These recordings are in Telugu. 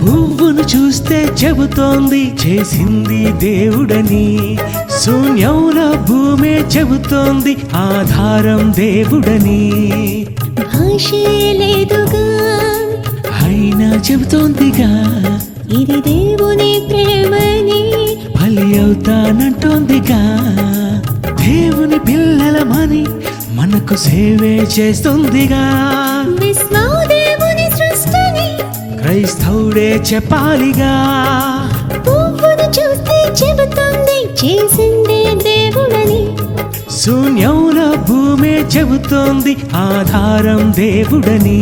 పువ్వును చూస్తే చెబుతోంది చేసింది దేవుడని శూన్యంలో భూమే చెబుతోంది ఆధారం దేవుడని భాషే లేదుగా అయినా చెబుతోందిగా ఇది దేవుని ప్రేమని బలి అవుతానంటోందిగా దేవుని పిల్లలమని మనకు సేవే చేస్తుందిగా విశ్వం దేవుని సృష్టిని క్రైస్తవుడే చెప్పాలిగా పువ్వును చూస్తే చెబుతుంది చేసిందే దేవుడని శూన్యంలో భూమే చెబుతోంది ఆధారం దేవుడని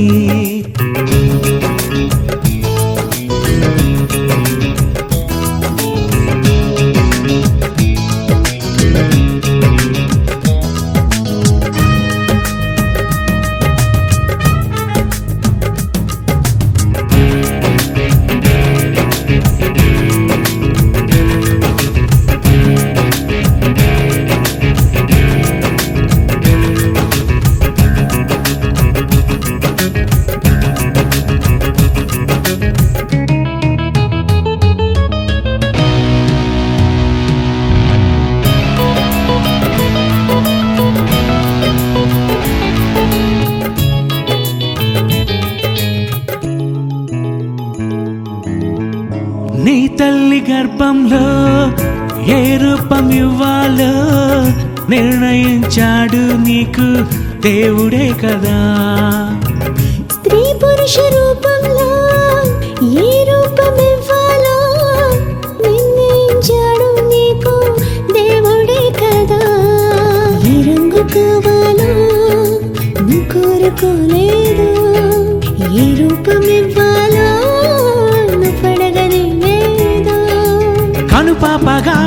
నీ తల్లి గర్భంలో ఏ రూపం ఇవ్వాలో నిర్ణయించాడు నీకు దేవుడే కదా స్త్రీ పురుష రూపంలో ఏ రూపం ఇవ్వాలో నిర్ణయించాడు నీకు దేవుడే కదా ఏ రంగు కావాలో నువ్వు కోరుకోలేదు ఏ రూపం ఇవ్వాలో నువ్వు పడగని లేదు కనుపాపగా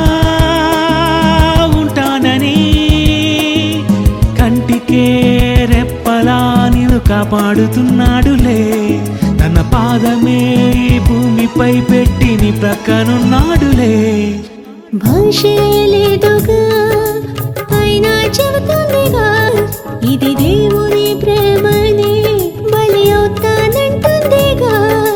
ఉంటానని కంటికే రెప్పలా నిన్ను కాపాడుతున్నాడులే తన పాదమే ఈ భూమిపై పెట్టి నీ ప్రక్కనున్నాడులే భాషే లేదుగా అయినా చెబుతుందిగా ఇది దేవుని ప్రేమని బలి అవుతానంటుందిగా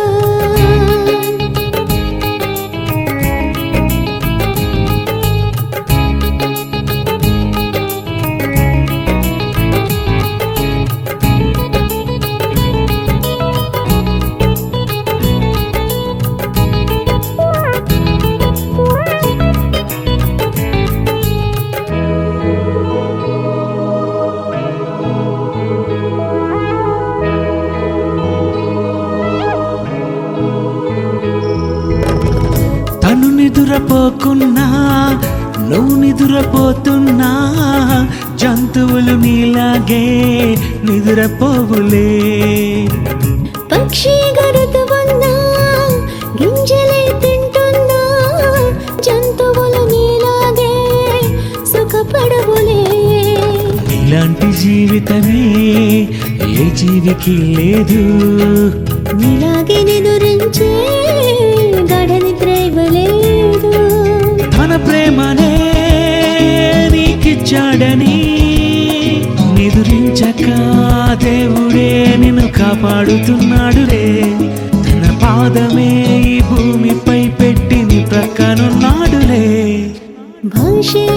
తను నిదురపోకున్నా నువ్వు నిదురపోతున్నా జంతువులు నీలాగే నిదురపోవులే పక్షి గరుతున్నా గింజలే తింటున్నా జంతువులు నీలాగే సుఖపడవులే ఇలాంటి జీవితమే ఏ జీవికి లేదు నీలాగే నిదురించే గడ నిద్ర ఇవ్వలేదు తన ప్రేమనే నీకిచ్చాడని నిదురించక దేవుడే నిన్ను కాపాడుతున్నాడులే తన పాదమే ఈ భూమిపై పెట్టి నీ ప్రక్కనున్నాడులే భాషే